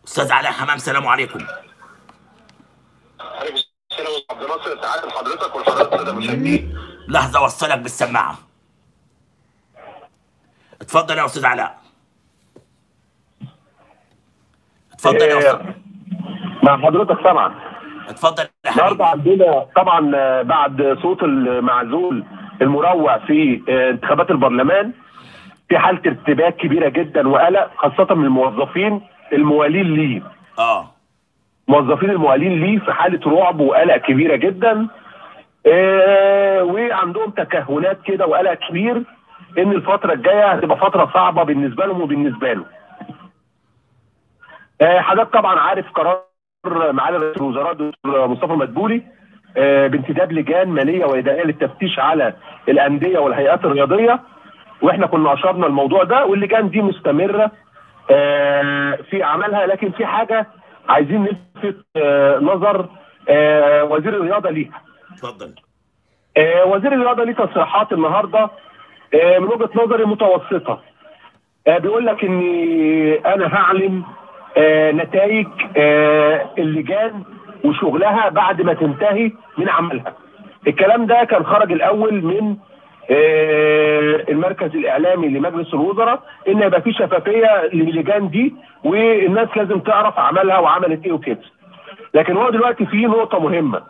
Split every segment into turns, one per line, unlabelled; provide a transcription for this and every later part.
استاذ علاء حمام سلام عليكم
عليكم السلام ورحمه عبد الناصر تعالى لحضرتك ولحضرتك الساده المشاهدين
لحظه اوصلك بالسماعه اتفضل يا استاذ علاء اتفضل يا استاذ
مع حضرتك سامعك
اتفضل يا
النهارده
حبيبي
عندنا طبعا آه، بعد صوت المعزول المروع في آه، انتخابات البرلمان في حاله ارتباك كبيره جدا وقلق خاصه من الموظفين الموالين ليه
اه
موظفين الموالين ليه في حاله رعب وقلق كبيره جدا آه، وعندهم تكهنات كده وقلق كبير ان الفتره الجايه هتبقى فتره صعبه بالنسبه لهم وبالنسبه له آه، حضرتك طبعا عارف قرار معالي رئيس الوزراء دكتور مصطفى مدبولي آه، بانتداب لجان ماليه واداريه للتفتيش على الانديه والهيئات الرياضيه واحنا كنا اشرنا الموضوع ده واللجان دي مستمره آه، في عملها لكن في حاجه عايزين نلفت آه، نظر آه، وزير الرياضه ليها
اتفضل
آه، وزير الرياضه ليه تصريحات النهارده آه، من وجهه نظري متوسطه آه، بيقول لك ان انا هعلن آه، نتائج آه، اللجان وشغلها بعد ما تنتهي من عملها الكلام ده كان خرج الاول من آه، المركز الاعلامي لمجلس الوزراء ان يبقى في شفافيه للجان دي والناس لازم تعرف عملها وعملت ايه وكده لكن هو دلوقتي في نقطه مهمه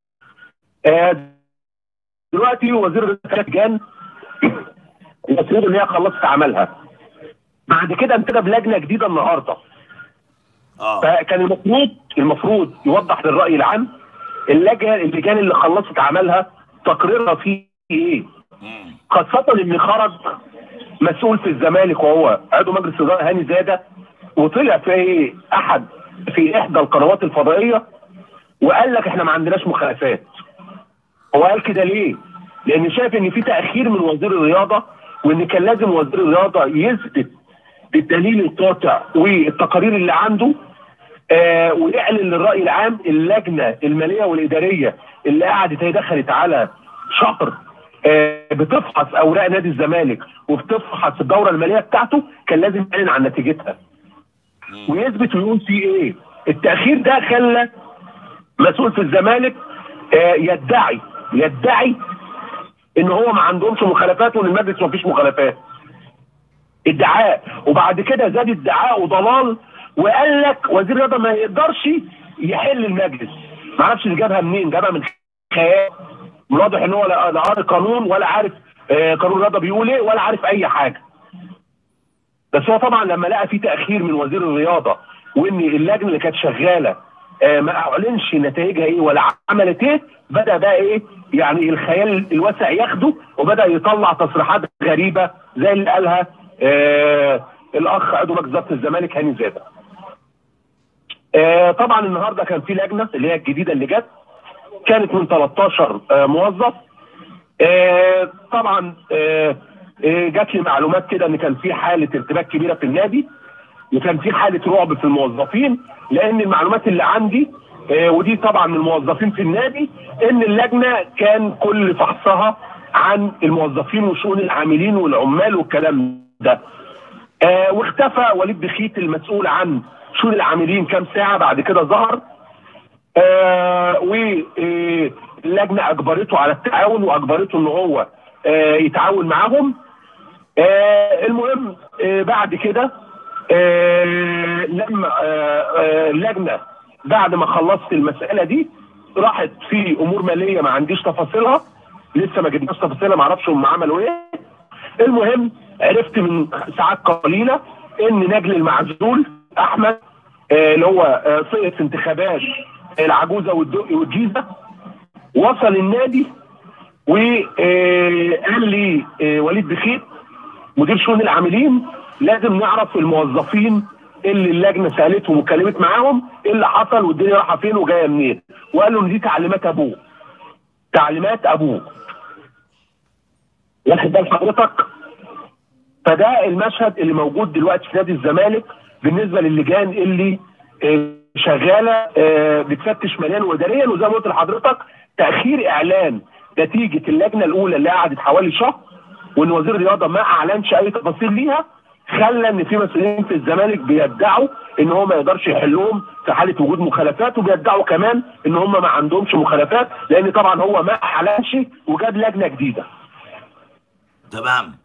آه، دلوقتي وزير الرياضه لجان المفروض ان هي خلصت عملها بعد كده انتدب لجنه جديده النهارده
اه
فكان المفروض المفروض يوضح للراي العام اللجنه اللجان اللي خلصت عملها تقريرها فيه ايه
مم.
خاصه ان خرج مسؤول في الزمالك وهو عضو مجلس الاداره هاني زاده وطلع في احد في احدى القنوات الفضائيه وقال لك احنا ما عندناش مخالفات هو قال كده ليه؟ لان شايف ان في تاخير من وزير الرياضه وان كان لازم وزير الرياضه يثبت بالدليل القاطع والتقارير اللي عنده آه ويعلن للراي العام اللجنه الماليه والاداريه اللي قعدت هي دخلت على شهر آه بتفحص اوراق نادي الزمالك وبتفحص الدوره الماليه بتاعته كان لازم يعلن عن نتيجتها ويثبت ويقول في ايه التاخير ده خلى مسؤول في الزمالك آه يدعي يدعي ان هو ما عندهمش مخالفات وان المجلس ما فيش مخالفات ادعاء وبعد كده زاد ادعاء وضلال وقال لك وزير الرياضه ما يقدرش يحل المجلس ما اعرفش اللي جابها منين جابها من خيال من واضح ان هو لا لا قاري قانون ولا عارف آه، قانون الرياضه بيقول ايه ولا عارف اي حاجه بس هو طبعا لما لقى في تاخير من وزير الرياضه وان اللجنه اللي كانت شغاله آه، ما اعلنش نتائجها ايه ولا عملت ايه بدا بقى ايه يعني الخيال الواسع ياخده وبدا يطلع تصريحات غريبه زي اللي قالها آه الاخ عضو مجلس اداره الزمالك هاني زاده. آه طبعا النهارده كان في لجنه اللي هي الجديده اللي جت كانت من 13 آه موظف آه طبعا آه آه جات لي معلومات كده ان كان في حاله ارتباك كبيره في النادي وكان في حاله رعب في الموظفين لان المعلومات اللي عندي آه ودي طبعا من الموظفين في النادي ان اللجنه كان كل فحصها عن الموظفين وشؤون العاملين والعمال والكلام ده آه واختفى وليد بخيت المسؤول عن شؤون العاملين كام ساعه بعد كده ظهر آه واللجنه اجبرته على التعاون واجبرته ان هو آه يتعاون معاهم آه المهم آه بعد كده آه لما آه آه اللجنه بعد ما خلصت المساله دي راحت في امور ماليه ما عنديش تفاصيلها لسه ما جبناش تفاصيلها ما اعرفش هم عملوا ايه المهم عرفت من ساعات قليله ان نجل المعزول احمد آه، اللي هو آه، صيغه انتخابات العجوزه والدقي والجيزه وصل النادي وقال لي آه، وليد بخيت مدير شؤون العاملين لازم نعرف الموظفين اللي اللجنه سالتهم واتكلمت معاهم ايه اللي حصل والدنيا رايحه فين وجايه منين وقالوا ان دي تعليمات ابوه تعليمات ابوه واخد بال حضرتك فده المشهد اللي موجود دلوقتي في نادي الزمالك بالنسبه للجان اللي آه، شغاله آه، بتفتش ماليا واداريا وزي ما قلت لحضرتك تاخير اعلان نتيجه اللجنه الاولى اللي قعدت حوالي شهر وان وزير الرياضه ما اعلنش اي تفاصيل ليها خلى ان في مسؤولين في الزمالك بيدعوا ان هو ما يقدرش يحلهم في حاله وجود مخالفات وبيدعوا كمان ان هم ما عندهمش مخالفات لان طبعا هو ما اعلنش وجاب لجنه جديده
تمام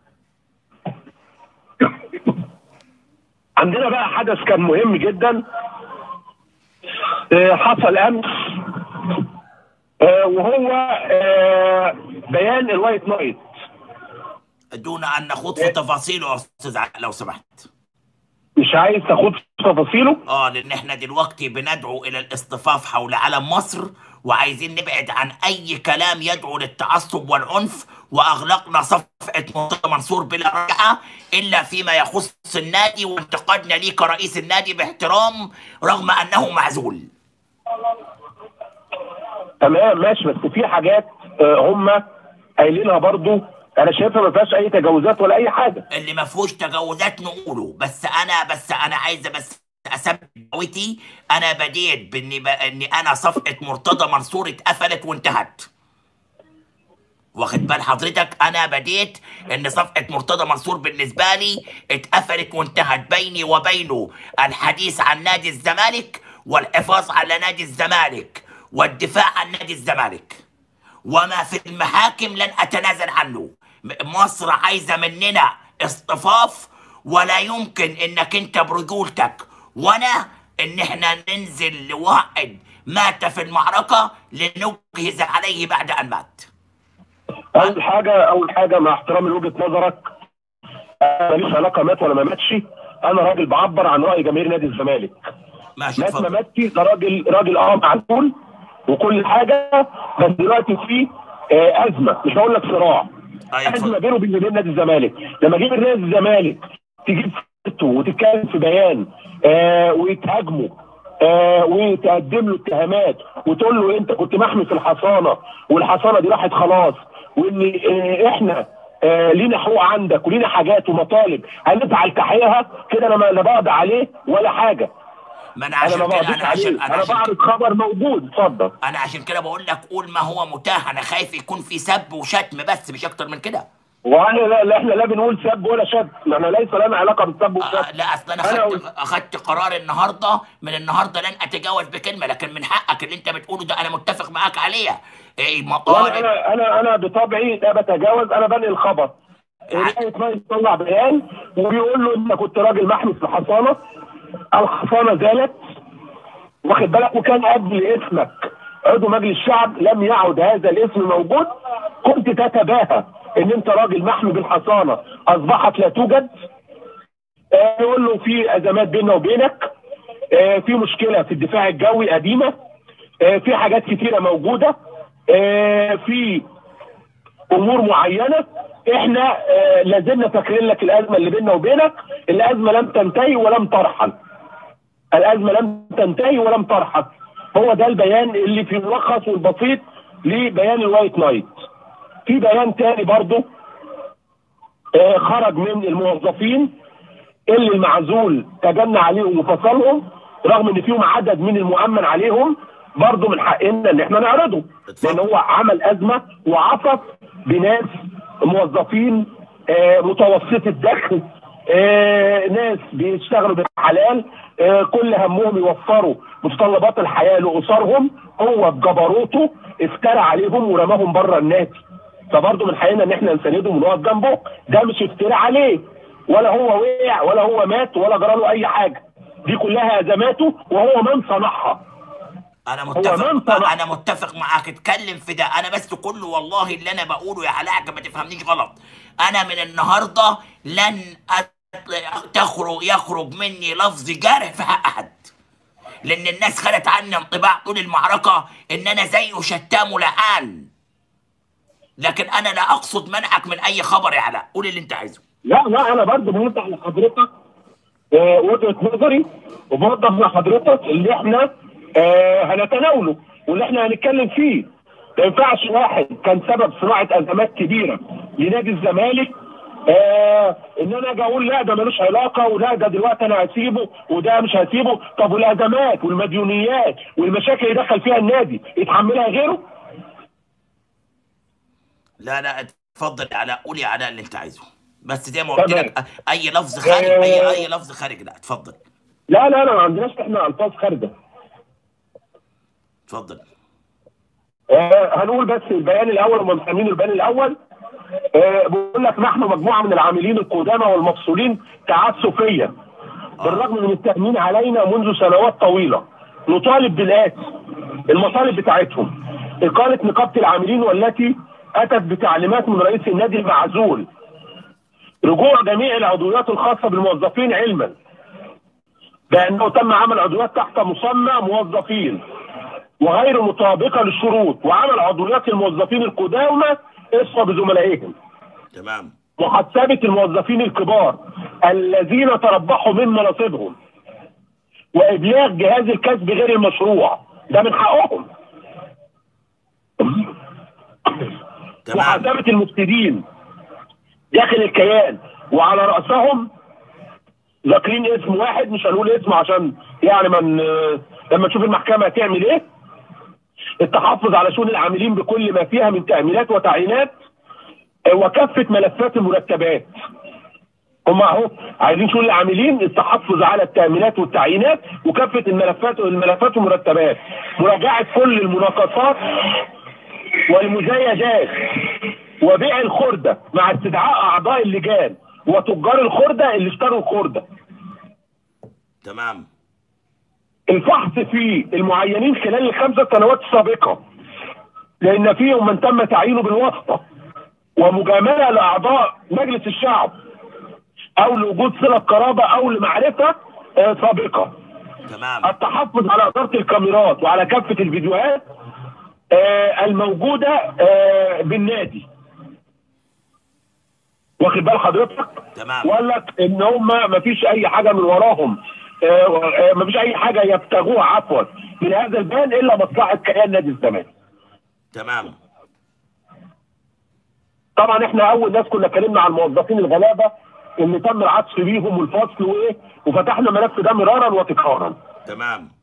عندنا بقى حدث كان مهم جدا آه، حصل امس آه، وهو آه، بيان الوايت نايت
دون ان نخوض في تفاصيله يا استاذ علاء لو سمحت
مش عايز تاخد في تفاصيله
اه لان احنا دلوقتي بندعو الى الاصطفاف حول علم مصر وعايزين نبعد عن اي كلام يدعو للتعصب والعنف واغلقنا صفحه مرتضى منصور بلا رجعه الا فيما يخص النادي وانتقادنا ليه كرئيس النادي باحترام رغم انه معزول
تمام ماشي بس في حاجات آه، هم قايلينها برضو انا شايفها ما فيهاش اي تجاوزات ولا اي حاجه
اللي ما فيهوش تجاوزات نقوله بس انا بس انا عايزه بس اثبت دعوتي انا بديت باني ب... اني انا صفحه مرتضى منصور اتقفلت وانتهت واخد بال حضرتك انا بديت ان صفحه مرتضى منصور بالنسبه لي اتقفلت وانتهت بيني وبينه الحديث عن نادي الزمالك والحفاظ على نادي الزمالك والدفاع عن نادي الزمالك وما في المحاكم لن اتنازل عنه م- مصر عايزه مننا اصطفاف ولا يمكن انك انت برجولتك وانا ان احنا ننزل لواحد مات في المعركه لنجهز عليه بعد ان مات
اول حاجه اول حاجه مع احترامي لوجهه نظرك انا ماليش علاقه مات ولا ما ماتش انا راجل بعبر عن راي جماهير نادي الزمالك
ماشي
مات ما
اتفضل
ماتش ده راجل راجل اه معزول وكل حاجه بس دلوقتي في آه ازمه مش هقول لك صراع
أيوة، اتفضل.
ازمه بينه وبين جماهير نادي الزمالك لما جيب نادي الزمالك تجيب سيرته وتتكلم في بيان آه ويتهاجموا آه وتقدم له اتهامات وتقول له انت كنت محمي في الحصانه والحصانه دي راحت خلاص وان آه احنا آه لينا حقوق عندك ولينا حاجات ومطالب هنفعل تحقيقها كده انا ما لا بقضي عليه ولا حاجه
ما انا
انا
عشان
ما
كده
بقضيش
انا عشان
عليه
انا
انا
عشان
بعرض خبر موجود اتفضل
انا عشان كده بقول لك قول ما هو متاح انا خايف يكون في سب وشتم بس مش اكتر من كده
وانا لا, لا احنا لا بنقول سب ولا شتم احنا ليس لنا علاقه بالسب
آه
والشتم
لا اصل انا
أنا
اخدت اخدت قرار النهارده من النهارده لن اتجاوز بكلمه لكن من حقك اللي انت بتقوله ده انا متفق معاك عليه ايه
وانا
مطالب
انا انا انا بطبعي لا بتجاوز انا بنقل الخبر رئيس مجلس طلع بيان وبيقول له انت كنت راجل محمي في الحصانه الحصانه زالت واخد بالك وكان قبل اسمك عضو مجلس الشعب لم يعد هذا الاسم موجود كنت تتباهى ان انت راجل محمي بالحصانه اصبحت لا توجد آه، يقول له في ازمات بيننا وبينك آه، في مشكله في الدفاع الجوي قديمه آه، في حاجات كتيره موجوده آه، في امور معينه احنا آه، لازلنا فاكرين لك الازمه اللي بيننا وبينك الازمه لم تنتهي ولم ترحل الازمه لم تنتهي ولم ترحل هو ده البيان اللي في الملخص والبسيط لبيان الوايت نايت في بيان تاني برضه آه، خرج من الموظفين اللي المعزول تجنى عليهم وفصلهم رغم ان فيهم عدد من المؤمن عليهم برضه من حقنا ان احنا نعرضه
اتفضل.
لان هو عمل ازمه وعصف بناس موظفين آه، متوسطي الدخل آه، ناس بيشتغلوا بالحلال آه، كل همهم يوفروا متطلبات الحياه لاسرهم هو بجبروته افترى عليهم ورماهم بره النادي فبرضه من حقنا ان احنا نساندهم ونقف جنبه ده مش افتراء عليه ولا هو وقع ولا هو مات ولا جرى له اي حاجه دي كلها ازماته وهو من صنعها
انا
من
متفق
طلع.
انا متفق معاك اتكلم في ده انا بس كله والله اللي انا بقوله يا علاء ما تفهمنيش غلط انا من النهارده لن أت- تخرج يخرج مني لفظ جارح في حق احد لان الناس خدت عني انطباع طول المعركه ان انا زيه شتام ولعان لكن انا لا اقصد منعك من اي خبر يا علاء قول اللي انت عايزه
لا لا انا برضه بوضح لحضرتك آه، وجهه نظري وبوضح لحضرتك اللي احنا آه، هنتناوله واللي احنا هنتكلم فيه ما ينفعش واحد كان سبب صناعه ازمات كبيره لنادي الزمالك آه ان انا اجي اقول لا ده ملوش علاقه ولا ده دلوقتي انا هسيبه وده مش هسيبه طب والازمات والمديونيات والمشاكل اللي دخل فيها النادي يتحملها غيره
لا لا اتفضل يا علاء قول يا علاء اللي انت عايزه بس زي ما قلت
تمام.
لك أ- اي لفظ خارج اي اي لفظ خارج لا اتفضل
لا لا لا ما عندناش احنا الفاظ خارجه
اتفضل
آه هنقول بس البيان الاول هم مسمينه البيان الاول آه بيقول لك نحن مجموعه من العاملين القدامى والمفصولين تعسفيا بالرغم من التامين علينا منذ سنوات طويله نطالب بالاتي المطالب بتاعتهم اقاله نقابه العاملين والتي اتت بتعليمات من رئيس النادي المعزول رجوع جميع العضويات الخاصه بالموظفين علما بانه تم عمل عضويات تحت مسمى موظفين وغير مطابقه للشروط وعمل عضويات الموظفين القدامى اسوى بزملائهم
تمام
محاسبه الموظفين الكبار الذين تربحوا من مناصبهم وابلاغ جهاز الكسب غير المشروع ده من حقهم
تمام
محاسبه المفسدين داخل الكيان وعلى راسهم ذاكرين اسم واحد مش هنقول اسمه عشان يعني من لما تشوف المحكمه هتعمل ايه التحفظ على شؤون العاملين بكل ما فيها من تامينات وتعيينات آه، وكافه ملفات المرتبات هم اهو عايزين شؤون العاملين التحفظ على التامينات والتعيينات وكافه الملفات الملفات والمرتبات مراجعه كل المناقصات والمزايدات وبيع الخردة مع استدعاء أعضاء اللجان وتجار الخردة اللي اشتروا الخردة
تمام
الفحص في المعينين خلال الخمسة سنوات السابقة لأن فيهم من تم تعيينه بالواسطة ومجاملة لأعضاء مجلس الشعب أو لوجود صلة قرابة أو لمعرفة آه، سابقة
تمام
التحفظ على إدارة الكاميرات وعلى كافة الفيديوهات آه، الموجودة آه، بالنادي واخد بال حضرتك؟
تمام
وقال لك ان هم ما فيش اي حاجه من وراهم آه، آه، ما فيش اي حاجه يبتغوها عفوا من هذا البيان الا مصلحه كيان نادي الزمالك.
تمام
طبعا احنا اول ناس كنا اتكلمنا عن الموظفين الغلابه اللي تم العطف بيهم والفصل وايه وفتحنا ملف ده مرارا وتكرارا.
تمام